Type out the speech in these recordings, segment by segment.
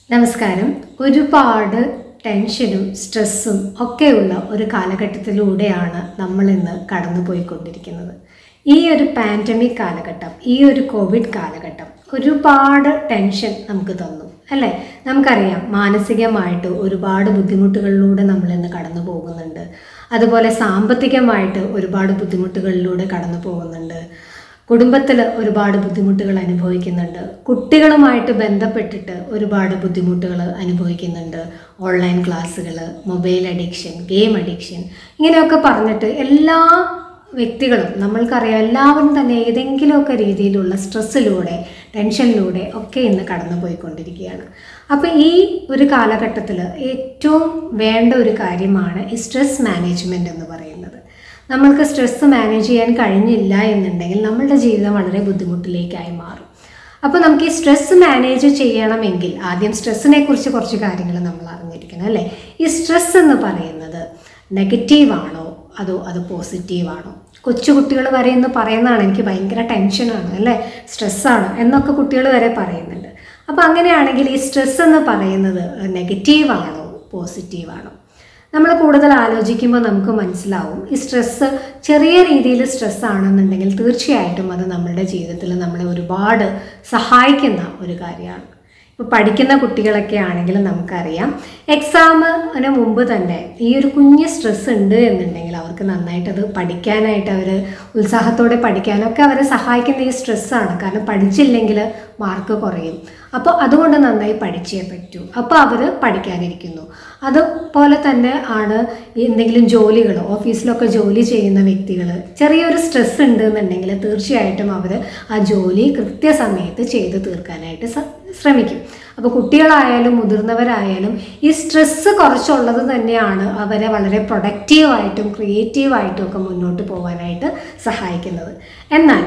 നമസ്കാരം ഒരുപാട് ടെൻഷനും സ്ട്രെസ്സും ഒക്കെയുള്ള ഒരു കാലഘട്ടത്തിലൂടെയാണ് നമ്മൾ ഇന്ന് കടന്നുപോയിക്കൊണ്ടിരിക്കുന്നത് ഈ ഒരു പാൻഡമിക് കാലഘട്ടം ഈ ഒരു കോവിഡ് കാലഘട്ടം ഒരുപാട് ടെൻഷൻ നമുക്ക് തന്നു അല്ലേ നമുക്കറിയാം മാനസികമായിട്ട് ഒരുപാട് ബുദ്ധിമുട്ടുകളിലൂടെ നമ്മൾ ഇന്ന് കടന്നു പോകുന്നുണ്ട് അതുപോലെ സാമ്പത്തികമായിട്ട് ഒരുപാട് ബുദ്ധിമുട്ടുകളിലൂടെ കടന്നു പോകുന്നുണ്ട് കുടുംബത്തിൽ ഒരുപാട് ബുദ്ധിമുട്ടുകൾ അനുഭവിക്കുന്നുണ്ട് കുട്ടികളുമായിട്ട് ബന്ധപ്പെട്ടിട്ട് ഒരുപാട് ബുദ്ധിമുട്ടുകൾ അനുഭവിക്കുന്നുണ്ട് ഓൺലൈൻ ക്ലാസ്സുകൾ മൊബൈൽ അഡിക്ഷൻ ഗെയിം അഡിക്ഷൻ ഇങ്ങനെയൊക്കെ പറഞ്ഞിട്ട് എല്ലാ വ്യക്തികളും നമ്മൾക്കറിയാം എല്ലാവരും തന്നെ ഏതെങ്കിലുമൊക്കെ രീതിയിലുള്ള സ്ട്രെസ്സിലൂടെ ടെൻഷനിലൂടെ ഒക്കെ ഇന്ന് കടന്നു പോയിക്കൊണ്ടിരിക്കുകയാണ് അപ്പോൾ ഈ ഒരു കാലഘട്ടത്തിൽ ഏറ്റവും വേണ്ട ഒരു കാര്യമാണ് ഈ സ്ട്രെസ് മാനേജ്മെൻറ്റ് എന്ന് പറയുന്നത് നമ്മൾക്ക് സ്ട്രെസ്സ് മാനേജ് ചെയ്യാൻ കഴിഞ്ഞില്ല എന്നുണ്ടെങ്കിൽ നമ്മളുടെ ജീവിതം വളരെ ബുദ്ധിമുട്ടിലേക്കായി മാറും അപ്പോൾ നമുക്ക് ഈ സ്ട്രെസ്സ് മാനേജ് ചെയ്യണമെങ്കിൽ ആദ്യം സ്ട്രെസ്സിനെ കുറിച്ച് കുറച്ച് കാര്യങ്ങൾ നമ്മൾ അറിഞ്ഞിരിക്കണം അല്ലേ ഈ സ്ട്രെസ് എന്ന് പറയുന്നത് നെഗറ്റീവാണോ അതോ അത് പോസിറ്റീവാണോ കൊച്ചു കുട്ടികൾ വരെ എന്ന് പറയുന്നതാണ് എനിക്ക് ഭയങ്കര ടെൻഷനാണ് അല്ലേ സ്ട്രെസ്സാണ് എന്നൊക്കെ കുട്ടികൾ വരെ പറയുന്നുണ്ട് അപ്പോൾ അങ്ങനെയാണെങ്കിൽ ഈ സ്ട്രെസ് എന്ന് പറയുന്നത് നെഗറ്റീവാണോ പോസിറ്റീവാണോ നമ്മൾ കൂടുതൽ ആലോചിക്കുമ്പോൾ നമുക്ക് മനസ്സിലാവും ഈ സ്ട്രെസ്സ് ചെറിയ രീതിയിൽ സ്ട്രെസ് ആണെന്നുണ്ടെങ്കിൽ തീർച്ചയായിട്ടും അത് നമ്മളുടെ ജീവിതത്തിൽ നമ്മളെ ഒരുപാട് സഹായിക്കുന്ന ഒരു കാര്യമാണ് ഇപ്പോൾ പഠിക്കുന്ന കുട്ടികളൊക്കെ ആണെങ്കിൽ നമുക്കറിയാം എക്സാമിന് മുമ്പ് തന്നെ ഈ ഒരു കുഞ്ഞ് സ്ട്രെസ് ഉണ്ട് എന്നുണ്ടെങ്കിൽ അവർക്ക് നന്നായിട്ടത് പഠിക്കാനായിട്ട് അവർ ഉത്സാഹത്തോടെ പഠിക്കാനൊക്കെ അവരെ സഹായിക്കുന്ന ഈ സ്ട്രെസ്സാണ് കാരണം പഠിച്ചില്ലെങ്കിൽ മാർക്ക് കുറയും അപ്പോൾ അതുകൊണ്ട് നന്നായി പഠിച്ചേ പറ്റൂ അപ്പോൾ അവർ പഠിക്കാനിരിക്കുന്നു അതുപോലെ തന്നെ ആണ് എന്തെങ്കിലും ജോലികൾ ഓഫീസിലൊക്കെ ജോലി ചെയ്യുന്ന വ്യക്തികൾ ചെറിയൊരു സ്ട്രെസ് ഉണ്ട് എന്നുണ്ടെങ്കിൽ തീർച്ചയായിട്ടും അവർ ആ ജോലി കൃത്യസമയത്ത് ചെയ്ത് തീർക്കാനായിട്ട് സ- ശ്രമിക്കും അപ്പോൾ കുട്ടികളായാലും മുതിർന്നവരായാലും ഈ സ്ട്രെസ്സ് കുറച്ചുള്ളത് തന്നെയാണ് അവരെ വളരെ പ്രൊഡക്റ്റീവായിട്ടും ക്രിയേറ്റീവായിട്ടും ഒക്കെ മുന്നോട്ട് പോകാനായിട്ട് സഹായിക്കുന്നത് എന്നാൽ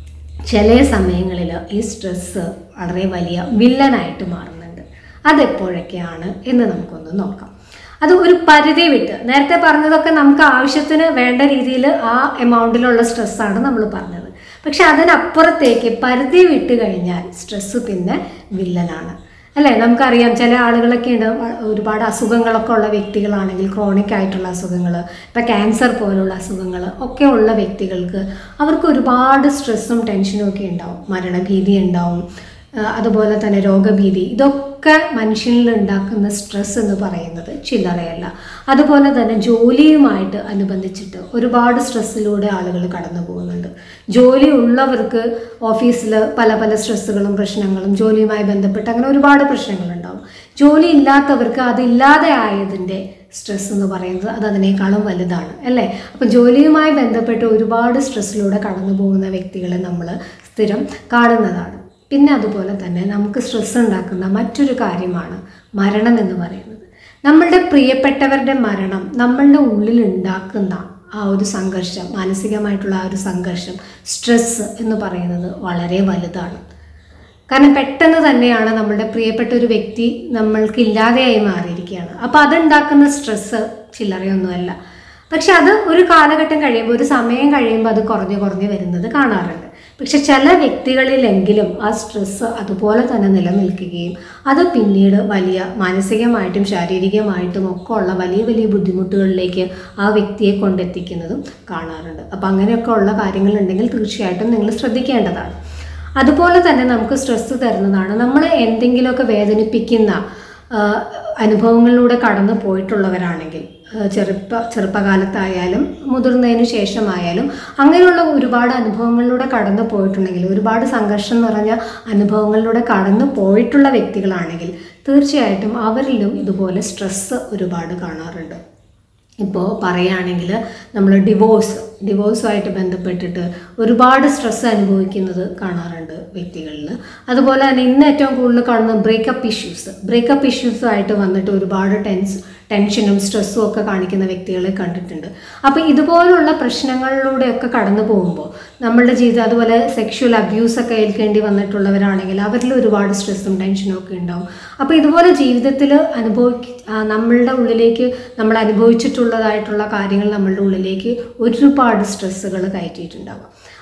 ചില സമയങ്ങളിൽ ഈ സ്ട്രെസ്സ് വളരെ വലിയ വില്ലനായിട്ട് മാറുന്നുണ്ട് അതെപ്പോഴൊക്കെയാണ് എന്ന് നമുക്കൊന്ന് നോക്കാം അത് ഒരു പരിധി വിട്ട് നേരത്തെ പറഞ്ഞതൊക്കെ നമുക്ക് ആവശ്യത്തിന് വേണ്ട രീതിയിൽ ആ എമൗണ്ടിലുള്ള സ്ട്രെസ്സാണ് നമ്മൾ പറഞ്ഞത് പക്ഷെ അതിനപ്പുറത്തേക്ക് പരിധി വിട്ട് കഴിഞ്ഞാൽ സ്ട്രെസ്സ് പിന്നെ വില്ലനാണ് അല്ലേ നമുക്കറിയാം ചില ആളുകളൊക്കെ ഉണ്ട് വ- ഒരുപാട് അസുഖങ്ങളൊക്കെ ഉള്ള വ്യക്തികളാണെങ്കിൽ ക്രോണിക് ആയിട്ടുള്ള അസുഖങ്ങൾ ഇപ്പം ക്യാൻസർ പോലുള്ള അസുഖങ്ങൾ ഒക്കെ ഉള്ള വ്യക്തികൾക്ക് അവർക്ക് ഒരുപാട് സ്ട്രെസ്സും ടെൻഷനും ഒക്കെ ഉണ്ടാവും മരണഭീതി ഉണ്ടാവും ആ, അതുപോലെ തന്നെ രോഗഭീതി ഇതൊക്കെ മനുഷ്യനിൽ ഉണ്ടാക്കുന്ന സ്ട്രെസ് എന്ന് പറയുന്നത് ചില്ലറയല്ല അതുപോലെ തന്നെ ജോലിയുമായിട്ട് അനുബന്ധിച്ചിട്ട് ഒരുപാട് സ്ട്രെസ്സിലൂടെ ആളുകൾ കടന്നു പോകുന്നുണ്ട് ജോലി ഉള്ളവർക്ക് ഓഫീസിൽ പല പല സ്ട്രെസ്സുകളും പ്രശ്നങ്ങളും ജോലിയുമായി ബന്ധപ്പെട്ട് അങ്ങനെ ഒരുപാട് പ്രശ്നങ്ങളുണ്ടാവും ജോലി ഇല്ലാത്തവർക്ക് അതില്ലാതെ ആയതിൻ്റെ സ്ട്രെസ് എന്ന് പറയുന്നത് അത് അതിനേക്കാളും വലുതാണ് അല്ലേ അപ്പം ജോലിയുമായി ബന്ധപ്പെട്ട് ഒരുപാട് സ്ട്രെസ്സിലൂടെ കടന്നു പോകുന്ന വ്യക്തികളെ നമ്മൾ സ്ഥിരം കാണുന്നതാണ് പിന്നെ അതുപോലെ തന്നെ നമുക്ക് സ്ട്രെസ് ഉണ്ടാക്കുന്ന മറ്റൊരു കാര്യമാണ് മരണം എന്ന് പറയുന്നത് നമ്മളുടെ പ്രിയപ്പെട്ടവരുടെ മരണം നമ്മളുടെ ഉള്ളിൽ ഉണ്ടാക്കുന്ന ആ ഒരു സംഘർഷം മാനസികമായിട്ടുള്ള ആ ഒരു സംഘർഷം സ്ട്രെസ് എന്ന് പറയുന്നത് വളരെ വലുതാണ് കാരണം പെട്ടെന്ന് തന്നെയാണ് നമ്മളുടെ പ്രിയപ്പെട്ട ഒരു വ്യക്തി നമ്മൾക്ക് ഇല്ലാതെയായി മാറിയിരിക്കുകയാണ് അപ്പോൾ അതുണ്ടാക്കുന്ന സ്ട്രെസ്സ് ചില്ലറയൊന്നുമല്ല പക്ഷെ അത് ഒരു കാലഘട്ടം കഴിയുമ്പോൾ ഒരു സമയം കഴിയുമ്പോൾ അത് കുറഞ്ഞു കുറഞ്ഞു വരുന്നത് കാണാറുണ്ട് പക്ഷെ ചില വ്യക്തികളിലെങ്കിലും ആ സ്ട്രെസ്സ് അതുപോലെ തന്നെ നിലനിൽക്കുകയും അത് പിന്നീട് വലിയ മാനസികമായിട്ടും ശാരീരികമായിട്ടും ഒക്കെ ഉള്ള വലിയ വലിയ ബുദ്ധിമുട്ടുകളിലേക്ക് ആ വ്യക്തിയെ കൊണ്ടെത്തിക്കുന്നതും കാണാറുണ്ട് അപ്പം അങ്ങനെയൊക്കെ ഉള്ള കാര്യങ്ങളുണ്ടെങ്കിൽ തീർച്ചയായിട്ടും നിങ്ങൾ ശ്രദ്ധിക്കേണ്ടതാണ് അതുപോലെ തന്നെ നമുക്ക് സ്ട്രെസ്സ് തരുന്നതാണ് നമ്മൾ എന്തെങ്കിലുമൊക്കെ വേദനിപ്പിക്കുന്ന ആ, അനുഭവങ്ങളിലൂടെ കടന്നു പോയിട്ടുള്ളവരാണെങ്കിൽ ആ, ചെറുപ്പ ചെറുപ്പകാലത്തായാലും മുതിർന്നതിന് ശേഷമായാലും അങ്ങനെയുള്ള ഒരുപാട് അനുഭവങ്ങളിലൂടെ കടന്നു പോയിട്ടുണ്ടെങ്കിൽ ഒരുപാട് സംഘർഷം നിറഞ്ഞ അനുഭവങ്ങളിലൂടെ കടന്നു പോയിട്ടുള്ള വ്യക്തികളാണെങ്കിൽ തീർച്ചയായിട്ടും അവരിലും ഇതുപോലെ സ്ട്രെസ്സ് ഒരുപാട് കാണാറുണ്ട് ഇപ്പോൾ പറയുകയാണെങ്കിൽ നമ്മൾ ഡിവോഴ്സ് ഡിവോഴ്സുമായിട്ട് ബന്ധപ്പെട്ടിട്ട് ഒരുപാട് സ്ട്രെസ് അനുഭവിക്കുന്നത് കാണാറുണ്ട് വ്യക്തികളിൽ അതുപോലെ തന്നെ ഇന്ന് ഏറ്റവും കൂടുതൽ കാണുന്ന ബ്രേക്കപ്പ് ഇഷ്യൂസ് ബ്രേക്കപ്പ് ഇഷ്യൂസുമായിട്ട് വന്നിട്ട് ഒരുപാട് ടെൻസ് ടെൻഷനും സ്ട്രെസ്സും ഒക്കെ കാണിക്കുന്ന വ്യക്തികളെ കണ്ടിട്ടുണ്ട് അപ്പോൾ ഇതുപോലുള്ള പ്രശ്നങ്ങളിലൂടെയൊക്കെ കടന്നു പോകുമ്പോൾ നമ്മളുടെ ജീവിതം അതുപോലെ സെക്ഷുവൽ അബ്യൂസൊക്കെ ഏൽക്കേണ്ടി വന്നിട്ടുള്ളവരാണെങ്കിൽ അവരിൽ ഒരുപാട് സ്ട്രെസ്സും ടെൻഷനും ഒക്കെ ഉണ്ടാവും അപ്പോൾ ഇതുപോലെ ജീവിതത്തിൽ അനുഭവിക്ക ആ, നമ്മളുടെ ഉള്ളിലേക്ക് നമ്മൾ അനുഭവിച്ചിട്ടുള്ളതായിട്ടുള്ള കാര്യങ്ങൾ നമ്മളുടെ ഉള്ളിലേക്ക് ഒരുപാട് സ്ട്രെസ്സുകൾ കയറ്റിയിട്ടുണ്ടാവും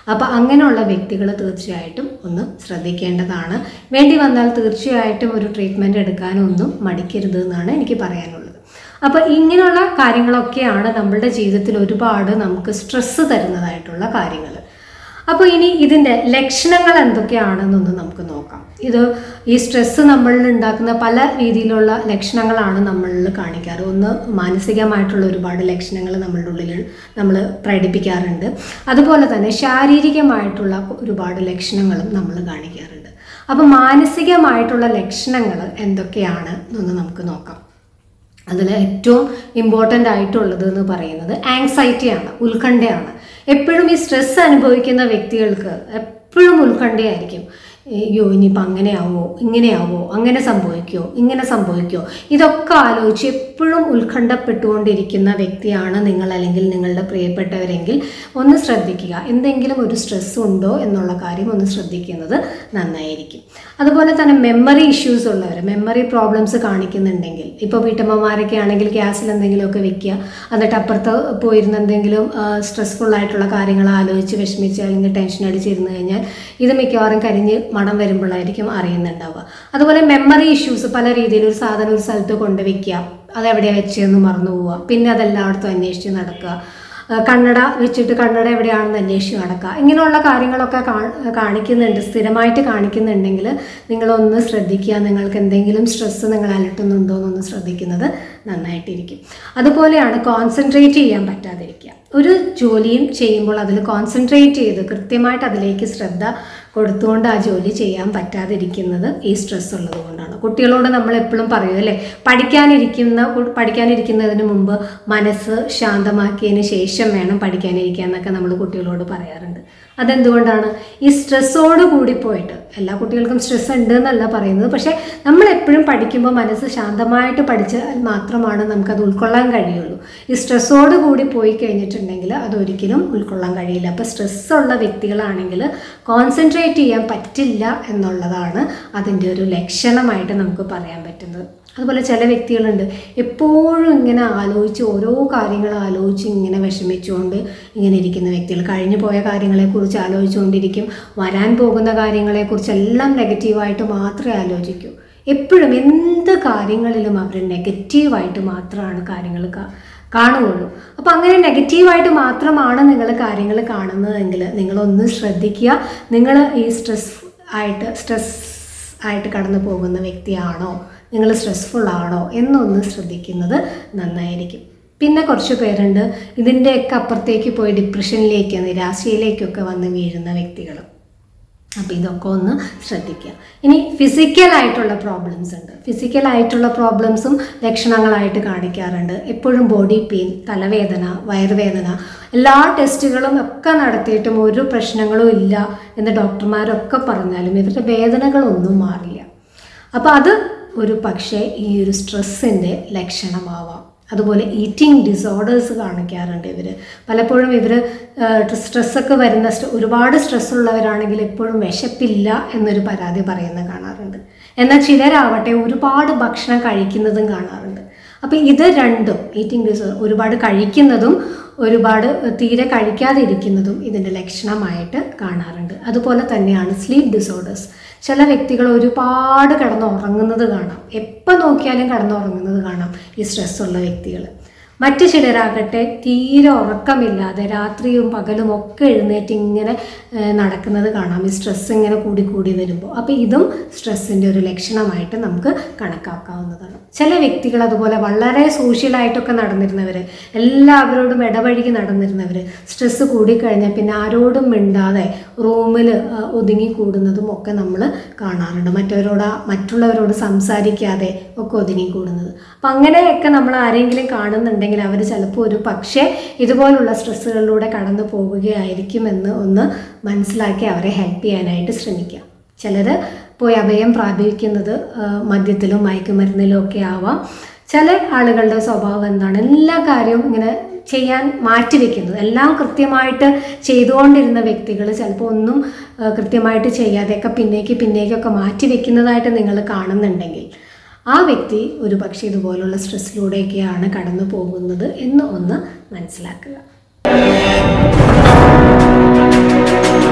അപ്പോൾ അങ്ങനെയുള്ള വ്യക്തികൾ തീർച്ചയായിട്ടും ഒന്ന് ശ്രദ്ധിക്കേണ്ടതാണ് വേണ്ടി വന്നാൽ തീർച്ചയായിട്ടും ഒരു ട്രീറ്റ്മെൻറ്റ് എടുക്കാനൊന്നും മടിക്കരുത് എന്നാണ് എനിക്ക് പറയാനുള്ളത് അപ്പോൾ ഇങ്ങനെയുള്ള കാര്യങ്ങളൊക്കെയാണ് നമ്മളുടെ ജീവിതത്തിൽ ഒരുപാട് നമുക്ക് സ്ട്രെസ്സ് തരുന്നതായിട്ടുള്ള കാര്യങ്ങൾ അപ്പോൾ ഇനി ഇതിൻ്റെ ലക്ഷണങ്ങൾ എന്തൊക്കെയാണെന്നൊന്ന് നമുക്ക് നോക്കാം ഇത് ഈ സ്ട്രെസ്സ് നമ്മളിൽ ഉണ്ടാക്കുന്ന പല രീതിയിലുള്ള ലക്ഷണങ്ങളാണ് നമ്മളിൽ കാണിക്കാറ് ഒന്ന് മാനസികമായിട്ടുള്ള ഒരുപാട് ലക്ഷണങ്ങൾ നമ്മളുടെ ഉള്ളിൽ നമ്മൾ പ്രകടിപ്പിക്കാറുണ്ട് അതുപോലെ തന്നെ ശാരീരികമായിട്ടുള്ള ഒരുപാട് ലക്ഷണങ്ങളും നമ്മൾ കാണിക്കാറുണ്ട് അപ്പോൾ മാനസികമായിട്ടുള്ള ലക്ഷണങ്ങൾ എന്തൊക്കെയാണ് എന്നൊന്ന് നമുക്ക് നോക്കാം അതിൽ ഏറ്റവും ഇമ്പോർട്ടൻ്റ് ആയിട്ടുള്ളത് എന്ന് പറയുന്നത് ആങ്സൈറ്റിയാണ് ഉത്കണ്ഠയാണ് എപ്പോഴും ഈ സ്ട്രെസ് അനുഭവിക്കുന്ന വ്യക്തികൾക്ക് എപ്പോഴും ഉത്കണ്ഠയായിരിക്കും അയ്യോ ഇനിയിപ്പോൾ അങ്ങനെയാവോ ഇങ്ങനെയാവോ അങ്ങനെ സംഭവിക്കുമോ ഇങ്ങനെ സംഭവിക്കുമോ ഇതൊക്കെ ആലോചിച്ച് എപ്പോഴും ഉത്കണ്ഠപ്പെട്ടുകൊണ്ടിരിക്കുന്ന വ്യക്തിയാണ് നിങ്ങൾ അല്ലെങ്കിൽ നിങ്ങളുടെ പ്രിയപ്പെട്ടവരെങ്കിൽ ഒന്ന് ശ്രദ്ധിക്കുക എന്തെങ്കിലും ഒരു സ്ട്രെസ് ഉണ്ടോ എന്നുള്ള കാര്യം ഒന്ന് ശ്രദ്ധിക്കുന്നത് നന്നായിരിക്കും അതുപോലെ തന്നെ മെമ്മറി ഇഷ്യൂസ് ഉള്ളവർ മെമ്മറി പ്രോബ്ലംസ് കാണിക്കുന്നുണ്ടെങ്കിൽ ഇപ്പോൾ വീട്ടമ്മമാരൊക്കെ ആണെങ്കിൽ ഗ്യാസിൽ എന്തെങ്കിലുമൊക്കെ വെക്കുക എന്നിട്ട് അപ്പുറത്ത് പോയിരുന്ന എന്തെങ്കിലും സ്ട്രെസ്ഫുൾ ആയിട്ടുള്ള കാര്യങ്ങൾ ആലോചിച്ച് വിഷമിച്ച് അല്ലെങ്കിൽ ടെൻഷൻ അടിച്ചിരുന്നു കഴിഞ്ഞാൽ ഇത് മിക്കവാറും കരിഞ്ഞ് മണം വരുമ്പോഴായിരിക്കും അറിയുന്നുണ്ടാവുക അതുപോലെ മെമ്മറി ഇഷ്യൂസ് പല രീതിയിൽ ഒരു സാധനം ഒരു സ്ഥലത്ത് കൊണ്ടുവയ്ക്കുക അതെവിടെയാണ് വെച്ചതെന്ന് മറന്നു പോവുക പിന്നെ അതെല്ലായിടത്തും അന്വേഷിച്ച് നടക്കുക ആ, കണ്ണട വെച്ചിട്ട് കണ്ണട എവിടെയാണെന്ന് അന്വേഷിച്ച് നടക്കുക ഇങ്ങനെയുള്ള കാര്യങ്ങളൊക്കെ കാ- കാണിക്കുന്നുണ്ട് സ്ഥിരമായിട്ട് കാണിക്കുന്നുണ്ടെങ്കിൽ നിങ്ങളൊന്ന് ശ്രദ്ധിക്കുക നിങ്ങൾക്ക് എന്തെങ്കിലും സ്ട്രെസ്സ് നിങ്ങൾ അലട്ടുന്നുണ്ടോ എന്നൊന്ന് ശ്രദ്ധിക്കുന്നത് നന്നായിട്ടിരിക്കും അതുപോലെയാണ് കോൺസെൻട്രേറ്റ് ചെയ്യാൻ പറ്റാതിരിക്കുക ഒരു ജോലിയും ചെയ്യുമ്പോൾ അതിൽ കോൺസെൻട്രേറ്റ് ചെയ്ത് കൃത്യമായിട്ട് അതിലേക്ക് ശ്രദ്ധ കൊടുത്തുകൊണ്ട് ആ ജോലി ചെയ്യാൻ പറ്റാതിരിക്കുന്നത് ഈ സ്ട്രെസ് ഉള്ളത് കൊണ്ടാണ് കുട്ടികളോട് നമ്മൾ എപ്പോഴും പറയും അല്ലേ പഠിക്കാനിരിക്കുന്ന കു- പഠിക്കാനിരിക്കുന്നതിന് മുമ്പ് മനസ്സ് ശാന്തമാക്കിയതിന് ശേഷം വേണം പഠിക്കാനിരിക്കാൻ എന്നൊക്കെ നമ്മൾ കുട്ടികളോട് പറയാറുണ്ട് അതെന്തുകൊണ്ടാണ് ഈ സ്ട്രെസ്സോട് കൂടി പോയിട്ട് എല്ലാ കുട്ടികൾക്കും സ്ട്രെസ് ഉണ്ട് എന്നല്ല പറയുന്നത് പക്ഷേ നമ്മൾ എപ്പോഴും പഠിക്കുമ്പോൾ മനസ്സ് ശാന്തമായിട്ട് പഠിച്ചാൽ മാത്രമാണ് നമുക്കത് ഉൾക്കൊള്ളാൻ കഴിയുള്ളൂ ഈ സ്ട്രെസ്സോട് കൂടി പോയി കഴിഞ്ഞിട്ടുണ്ടെങ്കിൽ അതൊരിക്കലും ഉൾക്കൊള്ളാൻ കഴിയില്ല അപ്പോൾ സ്ട്രെസ്സുള്ള വ്യക്തികളാണെങ്കിൽ കോൺസെൻട്രേറ്റ് ചെയ്യാൻ പറ്റില്ല എന്നുള്ളതാണ് അതിൻ്റെ ഒരു ലക്ഷണമായിട്ട് നമുക്ക് പറയാൻ പറ്റുന്നത് അതുപോലെ ചില വ്യക്തികളുണ്ട് എപ്പോഴും ഇങ്ങനെ ആലോചിച്ച് ഓരോ കാര്യങ്ങൾ ആലോചിച്ച് ഇങ്ങനെ വിഷമിച്ചുകൊണ്ട് ഇങ്ങനെ ഇരിക്കുന്ന വ്യക്തികൾ കഴിഞ്ഞു പോയ കാര്യങ്ങളെക്കുറിച്ച് ആലോചിച്ചുകൊണ്ടിരിക്കും വരാൻ പോകുന്ന കാര്യങ്ങളെക്കുറിച്ചെല്ലാം നെഗറ്റീവായിട്ട് മാത്രമേ ആലോചിക്കൂ എപ്പോഴും എന്ത് കാര്യങ്ങളിലും അവർ നെഗറ്റീവായിട്ട് മാത്രമാണ് കാര്യങ്ങൾ കാ- കാണുകയുള്ളൂ അപ്പോൾ അങ്ങനെ നെഗറ്റീവായിട്ട് മാത്രമാണ് നിങ്ങൾ കാര്യങ്ങൾ കാണുന്നതെങ്കിൽ നിങ്ങളൊന്ന് ശ്രദ്ധിക്കുക നിങ്ങൾ ഈ സ്ട്രെസ് ആയിട്ട് സ്ട്രെസ് ആയിട്ട് കടന്നു പോകുന്ന വ്യക്തിയാണോ നിങ്ങൾ സ്ട്രെസ്ഫുൾ ആണോ എന്നൊന്ന് ശ്രദ്ധിക്കുന്നത് നന്നായിരിക്കും പിന്നെ കുറച്ച് പേരുണ്ട് ഇതിൻ്റെയൊക്കെ അപ്പുറത്തേക്ക് പോയി ഡിപ്രഷനിലേക്ക് നിരാശയിലേക്കൊക്കെ വന്ന് വീഴുന്ന വ്യക്തികൾ അപ്പോൾ ഇതൊക്കെ ഒന്ന് ശ്രദ്ധിക്കുക ഇനി ഫിസിക്കലായിട്ടുള്ള പ്രോബ്ലംസ് ഉണ്ട് ഫിസിക്കലായിട്ടുള്ള പ്രോബ്ലംസും ലക്ഷണങ്ങളായിട്ട് കാണിക്കാറുണ്ട് എപ്പോഴും ബോഡി പെയിൻ തലവേദന വയറുവേദന എല്ലാ ടെസ്റ്റുകളും ഒക്കെ നടത്തിയിട്ടും ഒരു പ്രശ്നങ്ങളും ഇല്ല എന്ന് ഡോക്ടർമാരൊക്കെ പറഞ്ഞാലും ഇവരുടെ വേദനകളൊന്നും മാറില്ല അപ്പോൾ അത് ഒരു പക്ഷേ ഈ ഒരു സ്ട്രെസ്സിൻ്റെ ലക്ഷണമാവാം അതുപോലെ ഈറ്റിംഗ് ഡിസോർഡേഴ്സ് കാണിക്കാറുണ്ട് ഇവർ പലപ്പോഴും ഇവർ സ്ട്രെസ്സൊക്കെ വരുന്ന സ്ട്ര- ഒരുപാട് സ്ട്രെസ് ഉള്ളവരാണെങ്കിൽ എപ്പോഴും വിശപ്പില്ല എന്നൊരു പരാതി പറയുന്ന കാണാറുണ്ട് എന്നാൽ ചിലരാവട്ടെ ഒരുപാട് ഭക്ഷണം കഴിക്കുന്നതും കാണാറുണ്ട് അപ്പോൾ ഇത് രണ്ടും ഈറ്റിംഗ് ഡിസോർഡർ ഒരുപാട് കഴിക്കുന്നതും ഒരുപാട് തീരെ കഴിക്കാതിരിക്കുന്നതും ഇതിൻ്റെ ലക്ഷണമായിട്ട് കാണാറുണ്ട് അതുപോലെ തന്നെയാണ് സ്ലീപ്പ് ഡിസോർഡേഴ്സ് ചില വ്യക്തികൾ ഒരുപാട് കിടന്ന് ഉറങ്ങുന്നത് കാണാം എപ്പോൾ നോക്കിയാലും കിടന്നുറങ്ങുന്നത് കാണാം ഈ സ്ട്രെസ് ഉള്ള വ്യക്തികൾ മറ്റു ചിലരാകട്ടെ തീരെ ഉറക്കമില്ലാതെ രാത്രിയും പകലും ഒക്കെ എഴുന്നേറ്റ് ഇങ്ങനെ ഏഹ്, നടക്കുന്നത് കാണാം ഈ സ്ട്രെസ് ഇങ്ങനെ കൂടി കൂടി വരുമ്പോൾ അപ്പോൾ ഇതും സ്ട്രെസ്സിൻ്റെ ഒരു ലക്ഷണമായിട്ട് നമുക്ക് കണക്കാക്കാവുന്നതാണ് ചില വ്യക്തികൾ അതുപോലെ വളരെ സോഷ്യലായിട്ടൊക്കെ നടന്നിരുന്നവർ എല്ലാവരോടും ഇടപഴകി നടന്നിരുന്നവർ സ്ട്രെസ്സ് കൂടിക്കഴിഞ്ഞാൽ പിന്നെ ആരോടും മിണ്ടാതെ റൂമിൽ ഒതുങ്ങി കൂടുന്നതും ഒക്കെ നമ്മൾ കാണാറുണ്ട് മറ്റവരോട് മറ്റുള്ളവരോട് സംസാരിക്കാതെ ഒക്കെ ഒതുങ്ങി കൂടുന്നത് അപ്പം അങ്ങനെയൊക്കെ നമ്മൾ ആരെങ്കിലും കാണുന്നുണ്ടെങ്കിൽ അവർ ചിലപ്പോൾ ഒരു പക്ഷേ ഇതുപോലുള്ള സ്ട്രെസ്സുകളിലൂടെ കടന്നു പോവുകയായിരിക്കുമെന്ന് ഒന്ന് മനസ്സിലാക്കി അവരെ ഹെൽപ്പ് ചെയ്യാനായിട്ട് ശ്രമിക്കാം ചിലർ പോയി അഭയം പ്രാപിക്കുന്നത് ആ, മദ്യത്തിലും മയക്കുമരുന്നിലും ഒക്കെ ആവാം ചില ആളുകളുടെ സ്വഭാവം എന്താണ് എല്ലാ കാര്യവും ഇങ്ങനെ ചെയ്യാൻ മാറ്റിവെക്കുന്നത് എല്ലാം കൃത്യമായിട്ട് ചെയ്തുകൊണ്ടിരുന്ന വ്യക്തികൾ ചിലപ്പോൾ ഒന്നും ആ, കൃത്യമായിട്ട് ചെയ്യാതെയൊക്കെ പിന്നേക്ക് പിന്നേക്കൊക്കെ മാറ്റി വെക്കുന്നതായിട്ട് നിങ്ങൾ കാണുന്നുണ്ടെങ്കിൽ ആ വ്യക്തി ഒരു പക്ഷേ ഇതുപോലുള്ള സ്ട്രെസ്സിലൂടെയൊക്കെയാണ് കടന്നു പോകുന്നത് എന്ന് ഒന്ന് മനസ്സിലാക്കുക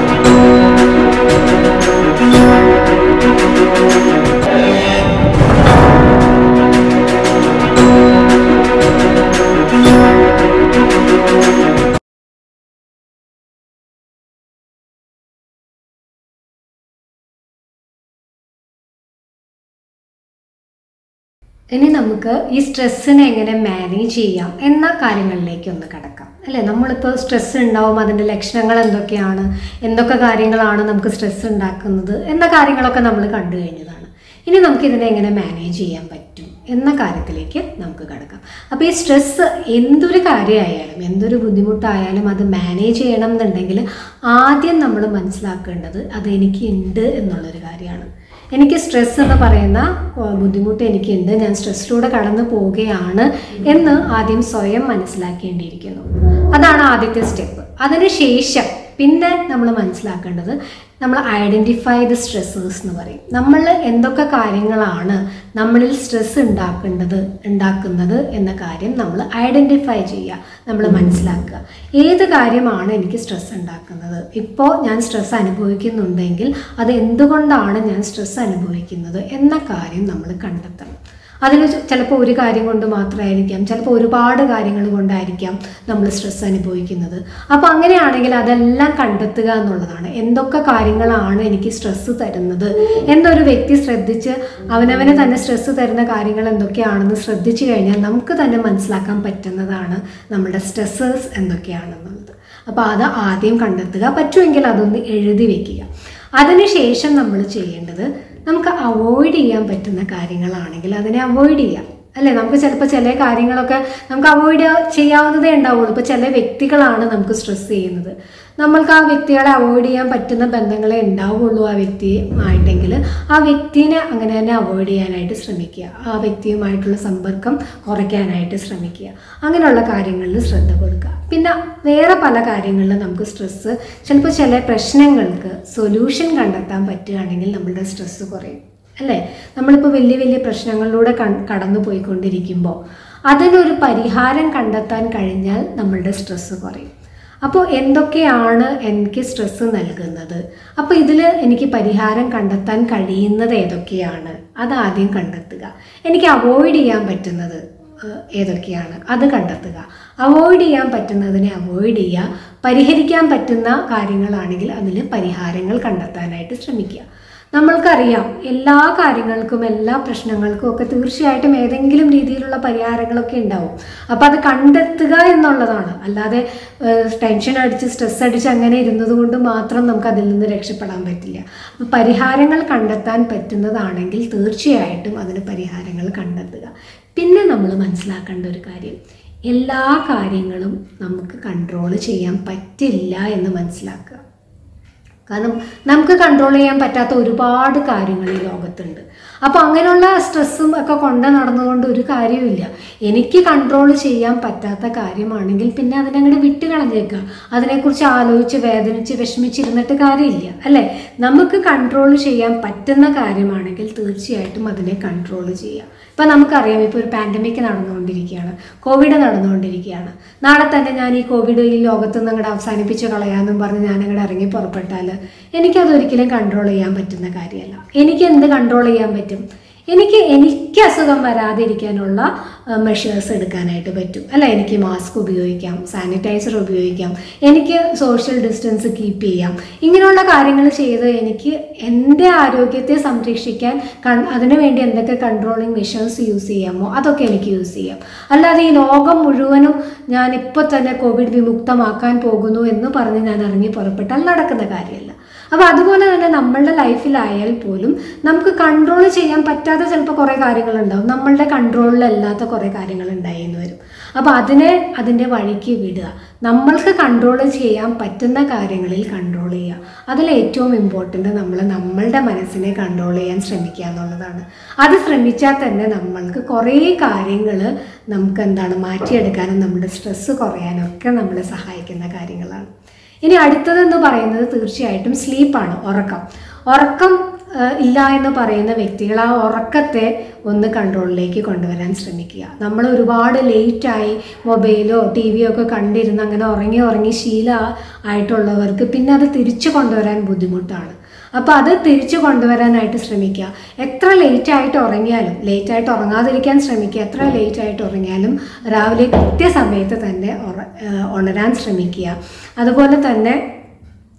ഇനി നമുക്ക് ഈ സ്ട്രെസ്സിനെ എങ്ങനെ മാനേജ് ചെയ്യാം എന്ന കാര്യങ്ങളിലേക്ക് ഒന്ന് കടക്കാം അല്ലേ നമ്മളിപ്പോൾ സ്ട്രെസ് ഉണ്ടാവും അതിൻ്റെ ലക്ഷണങ്ങൾ എന്തൊക്കെയാണ് എന്തൊക്കെ കാര്യങ്ങളാണ് നമുക്ക് സ്ട്രെസ് ഉണ്ടാക്കുന്നത് എന്ന കാര്യങ്ങളൊക്കെ നമ്മൾ കണ്ടു കഴിഞ്ഞതാണ് ഇനി നമുക്ക് ഇതിനെ എങ്ങനെ മാനേജ് ചെയ്യാൻ പറ്റും എന്ന കാര്യത്തിലേക്ക് നമുക്ക് കിടക്കാം അപ്പോൾ ഈ സ്ട്രെസ്സ് എന്തൊരു കാര്യമായാലും എന്തൊരു ബുദ്ധിമുട്ടായാലും അത് മാനേജ് ചെയ്യണം എന്നുണ്ടെങ്കിൽ ആദ്യം നമ്മൾ മനസ്സിലാക്കേണ്ടത് അത് എനിക്ക് ഉണ്ട് എന്നുള്ളൊരു കാര്യമാണ് എനിക്ക് സ്ട്രെസ് എന്ന് പറയുന്ന ഏർ, ബുദ്ധിമുട്ട് എനിക്കുണ്ട് ഞാൻ സ്ട്രെസ്സിലൂടെ കടന്നു പോവുകയാണ് എന്ന് ആദ്യം സ്വയം മനസ്സിലാക്കേണ്ടിയിരിക്കുന്നു അതാണ് ആദ്യത്തെ സ്റ്റെപ്പ് അതിനുശേഷം പിന്നെ നമ്മൾ മനസ്സിലാക്കേണ്ടത് നമ്മൾ ഐഡൻറ്റിഫൈ ദ സ്ട്രെസ്സേഴ്സ് എന്ന് പറയും നമ്മൾ എന്തൊക്കെ കാര്യങ്ങളാണ് നമ്മളിൽ സ്ട്രെസ് ഉണ്ടാക്കേണ്ടത് ഉണ്ടാക്കുന്നത് എന്ന കാര്യം നമ്മൾ ഐഡൻറ്റിഫൈ ചെയ്യുക നമ്മൾ മനസ്സിലാക്കുക ഏത് കാര്യമാണ് എനിക്ക് സ്ട്രെസ് ഉണ്ടാക്കുന്നത് ഇപ്പോൾ ഞാൻ സ്ട്രെസ് അനുഭവിക്കുന്നുണ്ടെങ്കിൽ അത് എന്തുകൊണ്ടാണ് ഞാൻ സ്ട്രെസ് അനുഭവിക്കുന്നത് എന്ന കാര്യം നമ്മൾ കണ്ടെത്തണം അതിന് ചിലപ്പോൾ ഒരു കാര്യം കൊണ്ട് മാത്രമായിരിക്കാം ചിലപ്പോൾ ഒരുപാട് കാര്യങ്ങൾ കൊണ്ടായിരിക്കാം നമ്മൾ സ്ട്രെസ് അനുഭവിക്കുന്നത് അപ്പോൾ അങ്ങനെയാണെങ്കിൽ അതെല്ലാം കണ്ടെത്തുക എന്നുള്ളതാണ് എന്തൊക്കെ കാര്യങ്ങളാണ് എനിക്ക് സ്ട്രെസ് തരുന്നത് എന്നൊരു വ്യക്തി ശ്രദ്ധിച്ച് അവനവനെ തന്നെ സ്ട്രെസ് തരുന്ന കാര്യങ്ങൾ എന്തൊക്കെയാണെന്ന് ശ്രദ്ധിച്ചു കഴിഞ്ഞാൽ നമുക്ക് തന്നെ മനസ്സിലാക്കാൻ പറ്റുന്നതാണ് നമ്മുടെ സ്ട്രെസ്സേഴ്സ് എന്തൊക്കെയാണെന്നുള്ളത് അപ്പോൾ അത് ആദ്യം കണ്ടെത്തുക പറ്റുമെങ്കിൽ അതൊന്ന് എഴുതി വെക്കുക അതിനുശേഷം നമ്മൾ ചെയ്യേണ്ടത് നമുക്ക് അവോയ്ഡ് ചെയ്യാൻ പറ്റുന്ന കാര്യങ്ങളാണെങ്കിൽ അതിനെ അവോയ്ഡ് ചെയ്യാം അല്ലേ നമുക്ക് ചിലപ്പോൾ ചില കാര്യങ്ങളൊക്കെ നമുക്ക് അവോയ്ഡ് ചെയ്യാവുന്നതേ ഉണ്ടാവുള്ളൂ ഇപ്പോൾ ചില വ്യക്തികളാണ് നമുക്ക് സ്ട്രെസ് ചെയ്യുന്നത് നമ്മൾക്ക് ആ വ്യക്തികളെ അവോയ്ഡ് ചെയ്യാൻ പറ്റുന്ന ബന്ധങ്ങളെ ഉണ്ടാവുള്ളൂ ആ വ്യക്തിയുമായിട്ടെങ്കിൽ ആ വ്യക്തിനെ അങ്ങനെ തന്നെ അവോയ്ഡ് ചെയ്യാനായിട്ട് ശ്രമിക്കുക ആ വ്യക്തിയുമായിട്ടുള്ള സമ്പർക്കം കുറയ്ക്കാനായിട്ട് ശ്രമിക്കുക അങ്ങനെയുള്ള കാര്യങ്ങളിൽ ശ്രദ്ധ കൊടുക്കുക പിന്നെ വേറെ പല കാര്യങ്ങളിലും നമുക്ക് സ്ട്രെസ്സ് ചിലപ്പോൾ ചില പ്രശ്നങ്ങൾക്ക് സൊല്യൂഷൻ കണ്ടെത്താൻ പറ്റുകയാണെങ്കിൽ നമ്മളുടെ സ്ട്രെസ്സ് കുറയും അല്ലേ നമ്മളിപ്പോൾ വലിയ വലിയ പ്രശ്നങ്ങളിലൂടെ കൺ- കടന്നു പോയിക്കൊണ്ടിരിക്കുമ്പോൾ അതിനൊരു പരിഹാരം കണ്ടെത്താൻ കഴിഞ്ഞാൽ നമ്മളുടെ സ്ട്രെസ്സ് കുറയും അപ്പോൾ എന്തൊക്കെയാണ് എനിക്ക് സ്ട്രെസ്സ് നൽകുന്നത് അപ്പോൾ ഇതിൽ എനിക്ക് പരിഹാരം കണ്ടെത്താൻ കഴിയുന്നത് ഏതൊക്കെയാണ് അതാദ്യം കണ്ടെത്തുക എനിക്ക് അവോയ്ഡ് ചെയ്യാൻ പറ്റുന്നത് ഏഹ്, ഏതൊക്കെയാണ് അത് കണ്ടെത്തുക അവോയ്ഡ് ചെയ്യാൻ പറ്റുന്നതിനെ അവോയ്ഡ് ചെയ്യുക പരിഹരിക്കാൻ പറ്റുന്ന കാര്യങ്ങളാണെങ്കിൽ അതിൽ പരിഹാരങ്ങൾ കണ്ടെത്താനായിട്ട് ശ്രമിക്കുക നമ്മൾക്കറിയാം എല്ലാ കാര്യങ്ങൾക്കും എല്ലാ പ്രശ്നങ്ങൾക്കും ഒക്കെ തീർച്ചയായിട്ടും ഏതെങ്കിലും രീതിയിലുള്ള പരിഹാരങ്ങളൊക്കെ ഉണ്ടാവും അപ്പോൾ അത് കണ്ടെത്തുക എന്നുള്ളതാണ് അല്ലാതെ ടെൻഷൻ അടിച്ച് സ്ട്രെസ് അടിച്ച് അങ്ങനെ ഇരുന്നത് കൊണ്ട് മാത്രം നമുക്ക് അതിൽ നിന്ന് രക്ഷപ്പെടാൻ പറ്റില്ല അപ്പോൾ പരിഹാരങ്ങൾ കണ്ടെത്താൻ പറ്റുന്നതാണെങ്കിൽ തീർച്ചയായിട്ടും അതിന് പരിഹാരങ്ങൾ കണ്ടെത്തുക പിന്നെ നമ്മൾ മനസ്സിലാക്കേണ്ട ഒരു കാര്യം എല്ലാ കാര്യങ്ങളും നമുക്ക് കൺട്രോൾ ചെയ്യാൻ പറ്റില്ല എന്ന് മനസ്സിലാക്കുക കാരണം നമുക്ക് കൺട്രോൾ ചെയ്യാൻ പറ്റാത്ത ഒരുപാട് കാര്യങ്ങൾ ഈ ലോകത്തുണ്ട് അപ്പോൾ അങ്ങനെയുള്ള സ്ട്രെസ്സും ഒക്കെ കൊണ്ട് നടന്നുകൊണ്ട് ഒരു കാര്യവുമില്ല എനിക്ക് കൺട്രോൾ ചെയ്യാൻ പറ്റാത്ത കാര്യമാണെങ്കിൽ പിന്നെ അതിനങ്ങോട്ട് വിട്ട് കളഞ്ഞേക്കുക അതിനെക്കുറിച്ച് ആലോചിച്ച് വേദനിച്ച് വിഷമിച്ചിരുന്നിട്ട് കാര്യമില്ല അല്ലേ നമുക്ക് കൺട്രോൾ ചെയ്യാൻ പറ്റുന്ന കാര്യമാണെങ്കിൽ തീർച്ചയായിട്ടും അതിനെ കൺട്രോൾ ചെയ്യുക ഇപ്പം നമുക്കറിയാം ഇപ്പോൾ ഒരു പാൻഡമിക് നടന്നുകൊണ്ടിരിക്കുകയാണ് കോവിഡ് നടന്നുകൊണ്ടിരിക്കുകയാണ് നാളെ തന്നെ ഞാൻ ഈ കോവിഡ് ഈ ലോകത്ത് നിന്ന് അങ്ങോട്ട് അവസാനിപ്പിച്ച് കളയാമെന്നും പറഞ്ഞ് ഞാൻ അങ്ങോട്ട് ഇറങ്ങി പുറപ്പെട്ടാൽ എനിക്കതൊരിക്കലും കൺട്രോൾ ചെയ്യാൻ പറ്റുന്ന കാര്യമല്ല എനിക്ക് എന്ത് കൺട്രോൾ ചെയ്യാൻ പറ്റും എനിക്ക് എനിക്ക് അസുഖം വരാതിരിക്കാനുള്ള മെഷേഴ്സ് എടുക്കാനായിട്ട് പറ്റും അല്ല എനിക്ക് മാസ്ക് ഉപയോഗിക്കാം സാനിറ്റൈസർ ഉപയോഗിക്കാം എനിക്ക് സോഷ്യൽ ഡിസ്റ്റൻസ് കീപ്പ് ചെയ്യാം ഇങ്ങനെയുള്ള കാര്യങ്ങൾ ചെയ്ത് എനിക്ക് എൻ്റെ ആരോഗ്യത്തെ സംരക്ഷിക്കാൻ കൺ- അതിനു വേണ്ടി എന്തൊക്കെ കൺട്രോളിങ് മെഷേഴ്സ് യൂസ് ചെയ്യാമോ അതൊക്കെ എനിക്ക് യൂസ് ചെയ്യാം അല്ലാതെ ഈ ലോകം മുഴുവനും ഞാൻ ഇപ്പോൾ തന്നെ കോവിഡ് വിമുക്തമാക്കാൻ പോകുന്നു എന്ന് പറഞ്ഞ് ഞാൻ ഇറങ്ങി പുറപ്പെട്ടാൽ നടക്കുന്ന കാര്യമല്ല അപ്പോൾ അതുപോലെ തന്നെ നമ്മളുടെ ലൈഫിലായാൽ പോലും നമുക്ക് കൺട്രോൾ ചെയ്യാൻ പറ്റാത്ത ചിലപ്പോൾ കുറേ കാര്യങ്ങളുണ്ടാവും നമ്മളുടെ കൺട്രോളിലല്ലാത്ത കുറേ കാര്യങ്ങൾ ഉണ്ടായിന്ന് വരും അപ്പോൾ അതിനെ അതിൻ്റെ വഴിക്ക് വിടുക നമ്മൾക്ക് കൺട്രോൾ ചെയ്യാൻ പറ്റുന്ന കാര്യങ്ങളിൽ കൺട്രോൾ ചെയ്യുക അതിൽ ഏറ്റവും ഇമ്പോർട്ടൻ്റ് നമ്മൾ നമ്മളുടെ മനസ്സിനെ കൺട്രോൾ ചെയ്യാൻ ശ്രമിക്കുക എന്നുള്ളതാണ് അത് ശ്രമിച്ചാൽ തന്നെ നമ്മൾക്ക് കുറേ കാര്യങ്ങൾ നമുക്ക് എന്താണ് മാറ്റിയെടുക്കാനും നമ്മുടെ സ്ട്രെസ്സ് കുറയാനും ഒക്കെ നമ്മളെ സഹായിക്കുന്ന കാര്യങ്ങളാണ് ഇനി അടുത്തതെന്ന് പറയുന്നത് തീർച്ചയായിട്ടും സ്ലീപ്പാണ് ഉറക്കം ഉറക്കം ആ, ഇല്ല എന്ന് പറയുന്ന വ്യക്തികൾ ആ ഉറക്കത്തെ ഒന്ന് കൺട്രോളിലേക്ക് കൊണ്ടുവരാൻ ശ്രമിക്കുക നമ്മൾ ഒരുപാട് ലേറ്റായി മൊബൈലോ ടി വിയോ ഒക്കെ കണ്ടിരുന്ന് അങ്ങനെ ഉറങ്ങി ഉറങ്ങി ശീല ആയിട്ടുള്ളവർക്ക് പിന്നെ അത് തിരിച്ചു കൊണ്ടുവരാൻ ബുദ്ധിമുട്ടാണ് അപ്പോൾ അത് തിരിച്ചു കൊണ്ടുവരാനായിട്ട് ശ്രമിക്കുക എത്ര ലേറ്റ് ആയിട്ട് ഉറങ്ങിയാലും ലേറ്റ് ആയിട്ട് ഉറങ്ങാതിരിക്കാൻ ശ്രമിക്കുക എത്ര ലേറ്റ് ആയിട്ട് ഉറങ്ങിയാലും രാവിലെ കൃത്യസമയത്ത് തന്നെ ഉറ- ഏഹ് ഉണരാൻ ശ്രമിക്കുക അതുപോലെ തന്നെ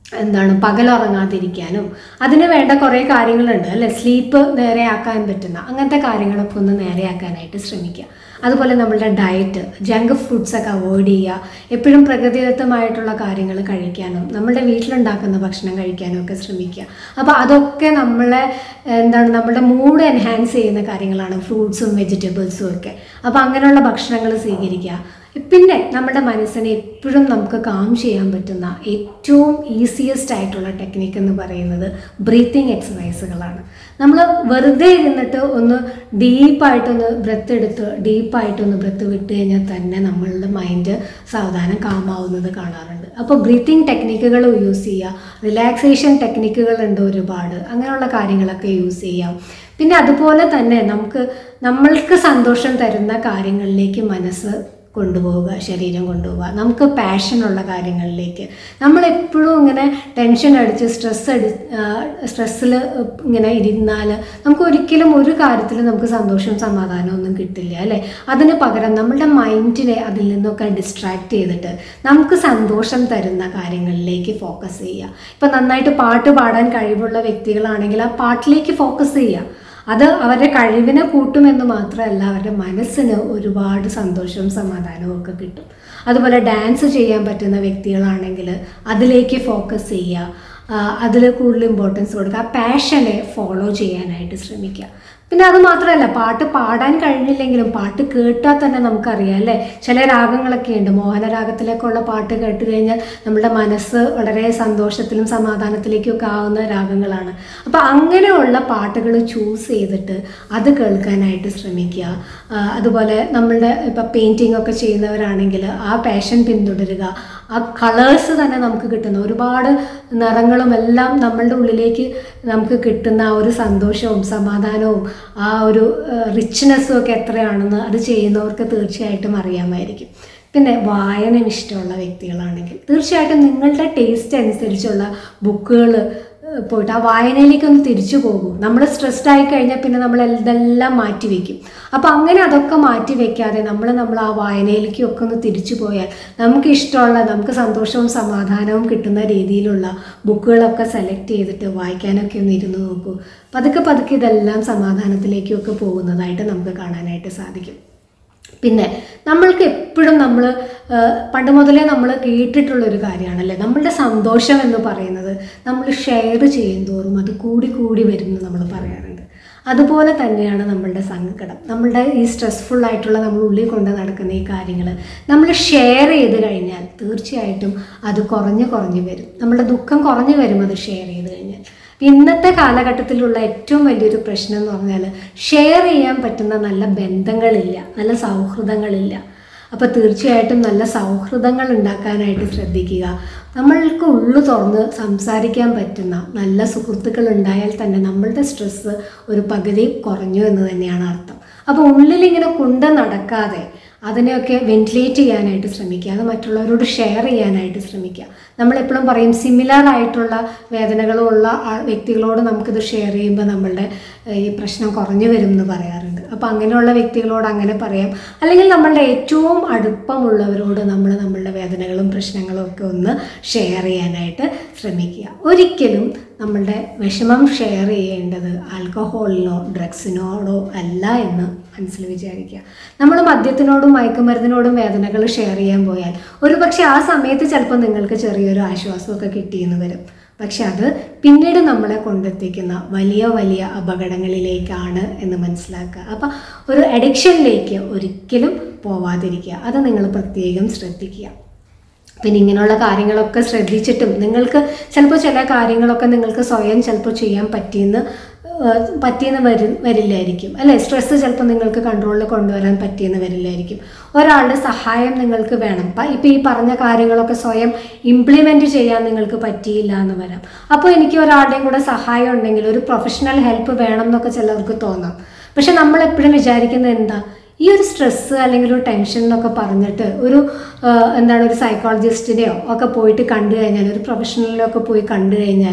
എന്താണ് പകലുറങ്ങാതിരിക്കാനും അതിന് വേണ്ട കുറേ കാര്യങ്ങളുണ്ട് അല്ലെ സ്ലീപ്പ് നേരെയാക്കാൻ പറ്റുന്ന അങ്ങനത്തെ കാര്യങ്ങളൊക്കെ ഒന്ന് നേരെയാക്കാനായിട്ട് ശ്രമിക്കുക അതുപോലെ നമ്മളുടെ ഡയറ്റ് ജങ്ക് ഫുഡ്സ് ഒക്കെ അവോയ്ഡ് ചെയ്യുക എപ്പോഴും പ്രകൃതിദത്തമായിട്ടുള്ള കാര്യങ്ങൾ കഴിക്കാനും നമ്മുടെ വീട്ടിലുണ്ടാക്കുന്ന ഭക്ഷണം കഴിക്കാനും ഒക്കെ ശ്രമിക്കുക അപ്പോൾ അതൊക്കെ നമ്മളെ എന്താണ് നമ്മുടെ മൂഡ് എൻഹാൻസ് ചെയ്യുന്ന കാര്യങ്ങളാണ് ഫ്രൂട്ട്സും വെജിറ്റബിൾസും ഒക്കെ അപ്പോൾ അങ്ങനെയുള്ള ഭക്ഷണങ്ങൾ സ്വീകരിക്കുക പിന്നെ നമ്മുടെ മനസ്സിനെ എപ്പോഴും നമുക്ക് കാം ചെയ്യാൻ പറ്റുന്ന ഏറ്റവും ഈസിയസ്റ്റ് ആയിട്ടുള്ള ടെക്നിക്ക് എന്ന് പറയുന്നത് ബ്രീത്തിങ് എക്സസൈസുകളാണ് നമ്മൾ വെറുതെ ഇരുന്നിട്ട് ഒന്ന് ഡീപ്പായിട്ടൊന്ന് ബ്രത്ത് എടുത്ത് ഡീപ്പായിട്ടൊന്ന് ബ്രത്ത് വിട്ട് കഴിഞ്ഞാൽ തന്നെ നമ്മളുടെ മൈൻഡ് സാവധാനം കാമാവുന്നത് കാണാറുണ്ട് അപ്പോൾ ബ്രീത്തിങ് ടെക്നിക്കുകൾ യൂസ് ചെയ്യുക റിലാക്സേഷൻ ടെക്നിക്കുകൾ ഉണ്ട് ഒരുപാട് അങ്ങനെയുള്ള കാര്യങ്ങളൊക്കെ യൂസ് ചെയ്യാം പിന്നെ അതുപോലെ തന്നെ നമുക്ക് നമ്മൾക്ക് സന്തോഷം തരുന്ന കാര്യങ്ങളിലേക്ക് മനസ്സ് കൊണ്ടുപോവുക ശരീരം കൊണ്ടുപോവുക നമുക്ക് പാഷനുള്ള കാര്യങ്ങളിലേക്ക് നമ്മൾ എപ്പോഴും ഇങ്ങനെ ടെൻഷൻ അടിച്ച് സ്ട്രെസ് അടി സ്ട്രെസ്സിൽ ഇങ്ങനെ ഇരുന്നാൽ നമുക്ക് ഒരിക്കലും ഒരു കാര്യത്തിൽ നമുക്ക് സന്തോഷവും സമാധാനവും ഒന്നും കിട്ടില്ല അല്ലേ അതിന് പകരം നമ്മളുടെ മൈൻഡിനെ അതിൽ നിന്നൊക്കെ ഡിസ്ട്രാക്ട് ചെയ്തിട്ട് നമുക്ക് സന്തോഷം തരുന്ന കാര്യങ്ങളിലേക്ക് ഫോക്കസ് ചെയ്യുക ഇപ്പം നന്നായിട്ട് പാട്ട് പാടാൻ കഴിവുള്ള വ്യക്തികളാണെങ്കിൽ ആ പാട്ടിലേക്ക് ഫോക്കസ് ചെയ്യുക അത് അവരുടെ കഴിവിനെ കൂട്ടുമെന്ന് മാത്രമല്ല അവരുടെ മനസ്സിന് ഒരുപാട് സന്തോഷവും സമാധാനവും ഒക്കെ കിട്ടും അതുപോലെ ഡാൻസ് ചെയ്യാൻ പറ്റുന്ന വ്യക്തികളാണെങ്കിൽ അതിലേക്ക് ഫോക്കസ് ചെയ്യുക അതിൽ കൂടുതൽ ഇമ്പോർട്ടൻസ് കൊടുക്കുക ആ പാഷനെ ഫോളോ ചെയ്യാനായിട്ട് ശ്രമിക്കുക പിന്നെ അത് മാത്രമല്ല പാട്ട് പാടാൻ കഴിഞ്ഞില്ലെങ്കിലും പാട്ട് കേട്ടാൽ തന്നെ നമുക്കറിയാം അല്ലേ ചില രാഗങ്ങളൊക്കെ ഉണ്ട് മോഹനരാഗത്തിലേക്കുള്ള പാട്ട് കേട്ട് കഴിഞ്ഞാൽ നമ്മുടെ മനസ്സ് വളരെ സന്തോഷത്തിലും സമാധാനത്തിലേക്കും ഒക്കെ ആവുന്ന രാഗങ്ങളാണ് അപ്പോൾ അങ്ങനെയുള്ള പാട്ടുകൾ ചൂസ് ചെയ്തിട്ട് അത് കേൾക്കാനായിട്ട് ശ്രമിക്കുക ആ, അതുപോലെ നമ്മളുടെ ഇപ്പോൾ പെയിൻറ്റിംഗ് ഒക്കെ ചെയ്യുന്നവരാണെങ്കിൽ ആ പാഷൻ പിന്തുടരുക ആ കളേഴ്സ് തന്നെ നമുക്ക് കിട്ടുന്ന ഒരുപാട് നിറങ്ങളും എല്ലാം നമ്മളുടെ ഉള്ളിലേക്ക് നമുക്ക് കിട്ടുന്ന ആ ഒരു സന്തോഷവും സമാധാനവും ആ ഒരു റിച്ച്നെസ്സും ഒക്കെ എത്രയാണെന്ന് അത് ചെയ്യുന്നവർക്ക് തീർച്ചയായിട്ടും അറിയാമായിരിക്കും പിന്നെ വായന ഇഷ്ടമുള്ള വ്യക്തികളാണെങ്കിൽ തീർച്ചയായിട്ടും നിങ്ങളുടെ ടേസ്റ്റ് അനുസരിച്ചുള്ള ബുക്കുകൾ പോയിട്ട് ആ വായനയിലേക്ക് ഒന്ന് തിരിച്ചു പോകും നമ്മൾ സ്ട്രെസ്ഡ് ആയി കഴിഞ്ഞാൽ പിന്നെ നമ്മൾ ഇതെല്ലാം മാറ്റി വെക്കും അപ്പോൾ അങ്ങനെ അതൊക്കെ മാറ്റി വെക്കാതെ നമ്മൾ നമ്മൾ ആ വായനയിലേക്ക് ഒക്കെ ഒന്ന് തിരിച്ചു പോയാൽ നമുക്ക് ഇഷ്ടമുള്ള നമുക്ക് സന്തോഷവും സമാധാനവും കിട്ടുന്ന രീതിയിലുള്ള ബുക്കുകളൊക്കെ സെലക്ട് ചെയ്തിട്ട് വായിക്കാനൊക്കെ ഒന്ന് ഇരുന്ന് നോക്കൂ പതുക്കെ പതുക്കെ ഇതെല്ലാം സമാധാനത്തിലേക്കൊക്കെ പോകുന്നതായിട്ട് നമുക്ക് കാണാനായിട്ട് സാധിക്കും പിന്നെ നമ്മൾക്ക് എപ്പോഴും നമ്മൾ പണ്ട് മുതലേ നമ്മൾ കേട്ടിട്ടുള്ള ഒരു കാര്യമാണല്ലേ നമ്മളുടെ സന്തോഷം എന്ന് പറയുന്നത് നമ്മൾ ഷെയർ ചെയ്യുന്തോറും അത് കൂടി കൂടി വരും എന്ന് നമ്മൾ പറയാറുണ്ട് അതുപോലെ തന്നെയാണ് നമ്മളുടെ സങ്കടം നമ്മളുടെ ഈ സ്ട്രെസ്ഫുൾ ആയിട്ടുള്ള നമ്മൾ ഉള്ളിൽ കൊണ്ട് നടക്കുന്ന ഈ കാര്യങ്ങൾ നമ്മൾ ഷെയർ ചെയ്ത് കഴിഞ്ഞാൽ തീർച്ചയായിട്ടും അത് കുറഞ്ഞ് കുറഞ്ഞ് വരും നമ്മളുടെ ദുഃഖം കുറഞ്ഞ് വരും അത് ഷെയർ ചെയ്ത് കഴിഞ്ഞാൽ ഇന്നത്തെ കാലഘട്ടത്തിലുള്ള ഏറ്റവും വലിയൊരു പ്രശ്നം എന്ന് പറഞ്ഞാൽ ഷെയർ ചെയ്യാൻ പറ്റുന്ന നല്ല ബന്ധങ്ങളില്ല നല്ല സൗഹൃദങ്ങളില്ല അപ്പോൾ തീർച്ചയായിട്ടും നല്ല സൗഹൃദങ്ങൾ ഉണ്ടാക്കാനായിട്ട് ശ്രദ്ധിക്കുക നമ്മൾക്ക് ഉള്ളു തുറന്ന് സംസാരിക്കാൻ പറ്റുന്ന നല്ല സുഹൃത്തുക്കൾ ഉണ്ടായാൽ തന്നെ നമ്മളുടെ സ്ട്രെസ്സ് ഒരു പകുതി കുറഞ്ഞു എന്ന് തന്നെയാണ് അർത്ഥം അപ്പോൾ ഉള്ളിലിങ്ങനെ കൊണ്ട് നടക്കാതെ അതിനെയൊക്കെ വെന്റിലേറ്റ് ചെയ്യാനായിട്ട് ശ്രമിക്കുക അത് മറ്റുള്ളവരോട് ഷെയർ ചെയ്യാനായിട്ട് ശ്രമിക്കുക നമ്മളെപ്പോഴും പറയും സിമിലർ ആയിട്ടുള്ള വേദനകളുള്ള ആ- വ്യക്തികളോട് നമുക്കിത് ഷെയർ ചെയ്യുമ്പോൾ നമ്മളുടെ ഏഹ്, ഈ പ്രശ്നം കുറഞ്ഞു വരും എന്ന് പറയാറുണ്ട് അപ്പോൾ അങ്ങനെയുള്ള വ്യക്തികളോട് അങ്ങനെ പറയാം അല്ലെങ്കിൽ നമ്മളുടെ ഏറ്റവും അടുപ്പമുള്ളവരോട് നമ്മൾ നമ്മളുടെ വേദനകളും പ്രശ്നങ്ങളും ഒക്കെ ഒന്ന് ഷെയർ ചെയ്യാനായിട്ട് ശ്രമിക്കുക ഒരിക്കലും നമ്മളുടെ വിഷമം ഷെയർ ചെയ്യേണ്ടത് ആൽക്കഹോളിനോ ഡ്രഗ്സിനോടോ അല്ല എന്ന് മനസ്സിൽ വിചാരിക്കുക നമ്മൾ മദ്യത്തിനോടും മയക്കുമരുന്നിനോടും വേദനകൾ ഷെയർ ചെയ്യാൻ പോയാൽ ഒരു പക്ഷേ ആ സമയത്ത് ചിലപ്പോൾ നിങ്ങൾക്ക് ചെറിയൊരു ആശ്വാസമൊക്കെ കിട്ടിയെന്ന് വരും പക്ഷെ അത് പിന്നീട് നമ്മളെ കൊണ്ടെത്തിക്കുന്ന വലിയ വലിയ അപകടങ്ങളിലേക്കാണ് എന്ന് മനസ്സിലാക്കുക അപ്പം ഒരു അഡിക്ഷനിലേക്ക് ഒരിക്കലും പോവാതിരിക്കുക അത് നിങ്ങൾ പ്രത്യേകം ശ്രദ്ധിക്കുക പിന്നെ ഇങ്ങനെയുള്ള കാര്യങ്ങളൊക്കെ ശ്രദ്ധിച്ചിട്ടും നിങ്ങൾക്ക് ചിലപ്പോൾ ചില കാര്യങ്ങളൊക്കെ നിങ്ങൾക്ക് സ്വയം ചിലപ്പോൾ ചെയ്യാൻ പറ്റിയെന്ന് ഏഹ്, പറ്റിയെന്ന് വരും വരില്ലായിരിക്കും അല്ലേ സ്ട്രെസ്സ് ചിലപ്പോൾ നിങ്ങൾക്ക് കൺട്രോളിൽ കൊണ്ടുവരാൻ പറ്റിയെന്ന് വരില്ലായിരിക്കും ഒരാളുടെ സഹായം നിങ്ങൾക്ക് വേണം പ- ഇപ്പം ഈ പറഞ്ഞ കാര്യങ്ങളൊക്കെ സ്വയം ഇംപ്ലിമെൻറ്റ് ചെയ്യാൻ നിങ്ങൾക്ക് പറ്റിയില്ല എന്ന് വരാം അപ്പോൾ എനിക്ക് ഒരാളുടെയും കൂടെ സഹായം ഉണ്ടെങ്കിൽ ഒരു പ്രൊഫഷണൽ ഹെൽപ്പ് വേണം എന്നൊക്കെ ചിലർക്ക് തോന്നാം പക്ഷെ നമ്മൾ എപ്പോഴും വിചാരിക്കുന്നത് എന്താ ഈ ഒരു സ്ട്രെസ്സ് അല്ലെങ്കിൽ ഒരു ടെൻഷൻ എന്നൊക്കെ പറഞ്ഞിട്ട് ഒരു ആ, എന്താണ് ഒരു സൈക്കോളജിസ്റ്റിനെയോ ഒക്കെ പോയിട്ട് കണ്ടു കഴിഞ്ഞാൽ ഒരു പ്രൊഫഷണലിലൊക്കെ പോയി കണ്ടു കഴിഞ്ഞാൽ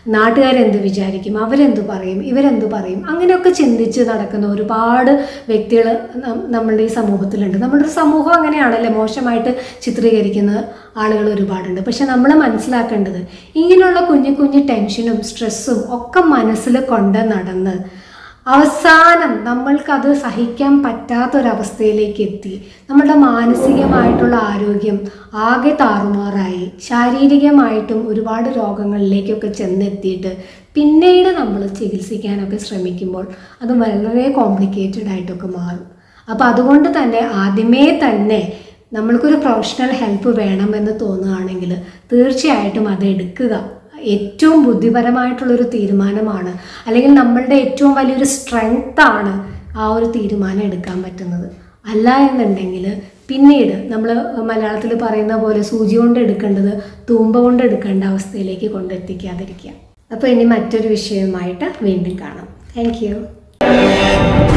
നാട്ടുകാരെന്ത് വിചാരിക്കും അവരെന്ത് പറയും ഇവരെന്ത് പറയും അങ്ങനെയൊക്കെ ചിന്തിച്ച് നടക്കുന്ന ഒരുപാട് വ്യക്തികൾ നമ്മളുടെ ഈ സമൂഹത്തിലുണ്ട് നമ്മുടെ ഒരു സമൂഹം അങ്ങനെയാണല്ലേ മോശമായിട്ട് ചിത്രീകരിക്കുന്ന ആളുകൾ ഒരുപാടുണ്ട് പക്ഷെ നമ്മൾ മനസ്സിലാക്കേണ്ടത് ഇങ്ങനെയുള്ള കുഞ്ഞു കുഞ്ഞു ടെൻഷനും സ്ട്രെസ്സും ഒക്കെ മനസ്സിൽ കൊണ്ട് നടന്ന് അവസാനം നമ്മൾക്കത് സഹിക്കാൻ പറ്റാത്തൊരവസ്ഥയിലേക്ക് എത്തി നമ്മുടെ മാനസികമായിട്ടുള്ള ആരോഗ്യം ആകെ താറുമാറായി ശാരീരികമായിട്ടും ഒരുപാട് രോഗങ്ങളിലേക്കൊക്കെ ചെന്നെത്തിയിട്ട് പിന്നീട് നമ്മൾ ചികിത്സിക്കാനൊക്കെ ശ്രമിക്കുമ്പോൾ അത് വളരെ കോംപ്ലിക്കേറ്റഡ് ആയിട്ടൊക്കെ മാറും അപ്പോൾ അതുകൊണ്ട് തന്നെ ആദ്യമേ തന്നെ നമ്മൾക്കൊരു പ്രൊഫഷണൽ ഹെൽപ്പ് വേണമെന്ന് തോന്നുകയാണെങ്കിൽ തീർച്ചയായിട്ടും അത് എടുക്കുക ഏറ്റവും ബുദ്ധിപരമായിട്ടുള്ളൊരു തീരുമാനമാണ് അല്ലെങ്കിൽ നമ്മളുടെ ഏറ്റവും വലിയൊരു സ്ട്രെങ്ത്താണ് ആ ഒരു തീരുമാനം എടുക്കാൻ പറ്റുന്നത് അല്ല എന്നുണ്ടെങ്കിൽ പിന്നീട് നമ്മൾ മലയാളത്തിൽ പറയുന്ന പോലെ സൂചി കൊണ്ട് എടുക്കേണ്ടത് തൂമ്പ കൊണ്ട് എടുക്കേണ്ട അവസ്ഥയിലേക്ക് കൊണ്ടെത്തിക്കാതിരിക്കുക അപ്പോൾ ഇനി മറ്റൊരു വിഷയവുമായിട്ട് വീണ്ടും കാണാം താങ്ക്